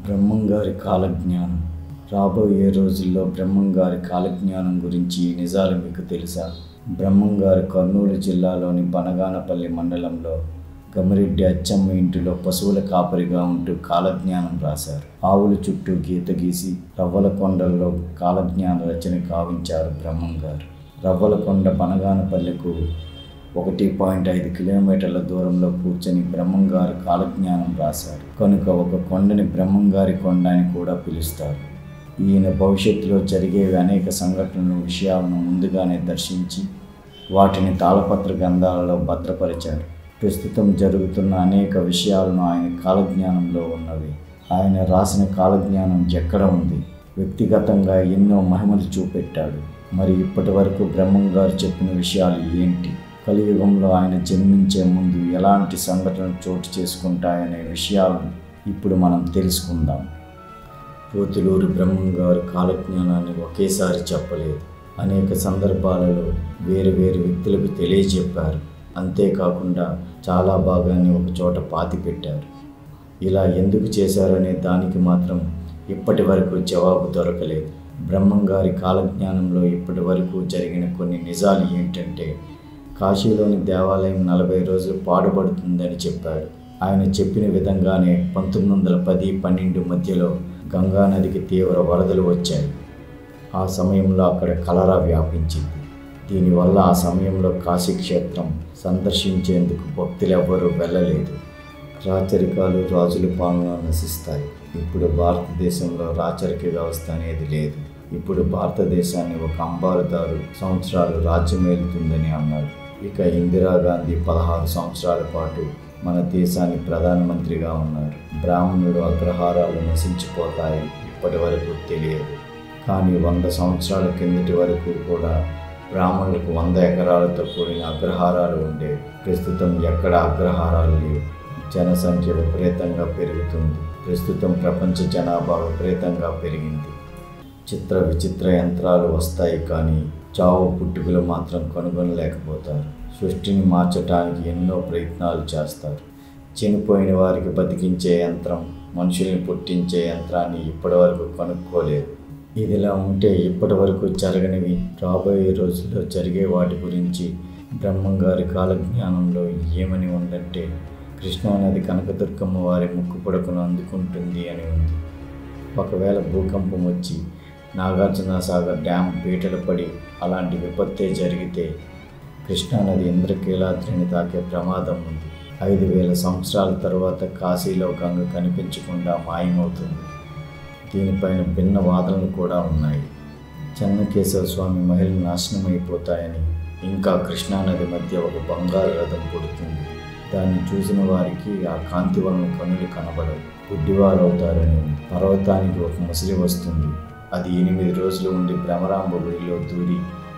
బ్రహ్మంగారి కాలజ్ఞానం రాబోయే రోజుల్లో బ్రహ్మంగారి కాలజ్ఞానం గురించి ఈ నిజాలు మీకు తెలుసా బ్రహ్మంగారు కర్నూలు జిల్లాలోని బనగానపల్లి మండలంలో గమిరెడ్డి అచ్చమ్మ ఇంటిలో పశువుల కాపరిగా ఉంటూ కాలజ్ఞానం రాశారు ఆవుల చుట్టూ గీత గీసి రవ్వల కొండల్లో కాలజ్ఞాన రచన కావించారు బ్రహ్మంగారు రవ్వలకొండ బనగానపల్లెకు ఒకటి పాయింట్ ఐదు కిలోమీటర్ల దూరంలో కూర్చొని బ్రహ్మంగారు కాలజ్ఞానం రాశారు కనుక ఒక కొండని బ్రహ్మంగారి కొండ అని కూడా పిలుస్తారు ఈయన భవిష్యత్తులో జరిగేవి అనేక సంఘటనలు విషయాలను ముందుగానే దర్శించి వాటిని తాళపత్ర గ్రంథాలలో భద్రపరిచారు ప్రస్తుతం జరుగుతున్న అనేక విషయాలను ఆయన కాలజ్ఞానంలో ఉన్నవి ఆయన రాసిన కాలజ్ఞానం ఎక్కడ ఉంది వ్యక్తిగతంగా ఎన్నో మహిమలు చూపెట్టాడు మరి ఇప్పటి వరకు బ్రహ్మంగారు చెప్పిన విషయాలు ఏంటి కలియుగంలో ఆయన జన్మించే ముందు ఎలాంటి సంఘటనలు చోటు చేసుకుంటాయనే విషయాలను ఇప్పుడు మనం తెలుసుకుందాం పోతులూరు బ్రహ్మంగారు కాలజ్ఞానాన్ని ఒకేసారి చెప్పలేదు అనేక సందర్భాలలో వేరు వేరు వ్యక్తులకు తెలియజెప్పారు అంతేకాకుండా చాలా భాగాన్ని ఒక చోట పాతి పెట్టారు ఇలా ఎందుకు చేశారనే దానికి మాత్రం ఇప్పటి వరకు జవాబు దొరకలేదు బ్రహ్మంగారి కాలజ్ఞానంలో ఇప్పటి వరకు జరిగిన కొన్ని నిజాలు ఏంటంటే కాశీలోని దేవాలయం నలభై రోజులు పాడుపడుతుందని చెప్పాడు ఆయన చెప్పిన విధంగానే పంతొమ్మిది వందల పది పన్నెండు మధ్యలో గంగా నదికి తీవ్ర వరదలు వచ్చాయి ఆ సమయంలో అక్కడ కలరా వ్యాపించింది దీనివల్ల ఆ సమయంలో కాశీ క్షేత్రం సందర్శించేందుకు భక్తులెవ్వరూ వెళ్ళలేదు రాచరికాలు రాజుల పాలన నశిస్తాయి ఇప్పుడు భారతదేశంలో రాచరిక వ్యవస్థ అనేది లేదు ఇప్పుడు భారతదేశాన్ని ఒక అంబారుదారు సంవత్సరాలు రాజ్యమేలుతుందని అన్నాడు ఇక ఇందిరాగాంధీ పదహారు సంవత్సరాల పాటు మన దేశాన్ని ప్రధానమంత్రిగా ఉన్నారు బ్రాహ్మణుడు అగ్రహారాలు నశించిపోతాయి ఇప్పటి వరకు తెలియదు కానీ వంద సంవత్సరాల కిందటి వరకు కూడా బ్రాహ్మణులకు వంద ఎకరాలతో కూడిన అగ్రహారాలు ఉండేవి ప్రస్తుతం ఎక్కడ అగ్రహారాలు లేవు జనసంఖ్య విపరీతంగా పెరుగుతుంది ప్రస్తుతం ప్రపంచ జనాభా విపరీతంగా పెరిగింది చిత్ర విచిత్ర యంత్రాలు వస్తాయి కానీ చావు పుట్టుకలు మాత్రం కనుగొనలేకపోతారు సృష్టిని మార్చడానికి ఎన్నో ప్రయత్నాలు చేస్తారు చనిపోయిన వారికి బతికించే యంత్రం మనుషుల్ని పుట్టించే యంత్రాన్ని ఇప్పటివరకు కనుక్కోలేదు ఇదిలా ఉంటే ఇప్పటి వరకు జరగనివి రాబోయే రోజుల్లో జరిగే వాటి గురించి బ్రహ్మంగారి కాలజ్ఞానంలో ఏమని ఉందంటే కృష్ణానది కనకదుర్గమ్మ వారి ముక్కు పొడకును అందుకుంటుంది అని ఉంది ఒకవేళ భూకంపం వచ్చి నాగార్జున సాగర్ డ్యామ్ బీటలు పడి అలాంటి విపత్తే జరిగితే కృష్ణానది ఇంద్రకీలాద్రిని తాకే ప్రమాదం ఉంది ఐదు వేల సంవత్సరాల తర్వాత కాశీలో గంగ కనిపించకుండా మాయమవుతుంది దీనిపైన భిన్న వాదనలు కూడా ఉన్నాయి చెన్నకేశవ స్వామి మహిళలు నాశనం అయిపోతాయని ఇంకా కృష్ణానది మధ్య ఒక బంగారు రథం పుడుతుంది దాన్ని చూసిన వారికి ఆ కాంతి వలన కనులు కనబడవు గుడ్డివారవుతారని పర్వతానికి ఒక ముసిరి వస్తుంది అది ఎనిమిది రోజులు ఉండి భ్రమరాంబ గుడిలో దూరి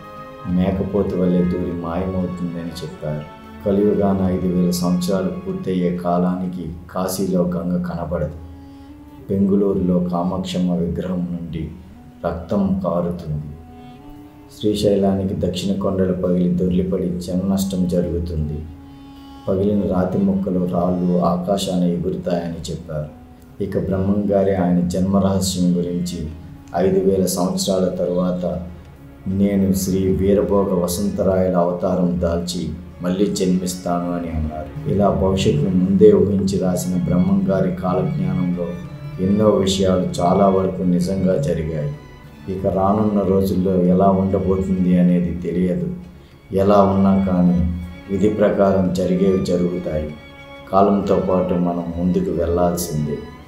మేకపోతు వల్లే దూరి మాయమవుతుందని చెప్పారు కలియుగాన ఐదు వేల సంవత్సరాలు పూర్తయ్యే కాలానికి కాశీలో గంగ కనబడదు బెంగుళూరులో కామాక్షమ్మ విగ్రహం నుండి రక్తం కారుతుంది శ్రీశైలానికి దక్షిణ కొండలు పగిలి దొర్లిపడి నష్టం జరుగుతుంది పగిలిన రాతి మొక్కలు రాళ్ళు ఆకాశాన్ని ఎగురుతాయని చెప్పారు ఇక బ్రహ్మంగారి ఆయన జన్మ రహస్యం గురించి ఐదు వేల సంవత్సరాల తరువాత నేను శ్రీ వీరభోగ వసంతరాయల అవతారం దాల్చి మళ్ళీ జన్మిస్తాను అని అన్నారు ఇలా భవిష్యత్తును ముందే ఊహించి రాసిన బ్రహ్మంగారి కాలజ్ఞానంలో ఎన్నో విషయాలు చాలా వరకు నిజంగా జరిగాయి ఇక రానున్న రోజుల్లో ఎలా ఉండబోతుంది అనేది తెలియదు ఎలా ఉన్నా కానీ విధి ప్రకారం జరిగేవి జరుగుతాయి కాలంతో పాటు మనం ముందుకు వెళ్ళాల్సిందే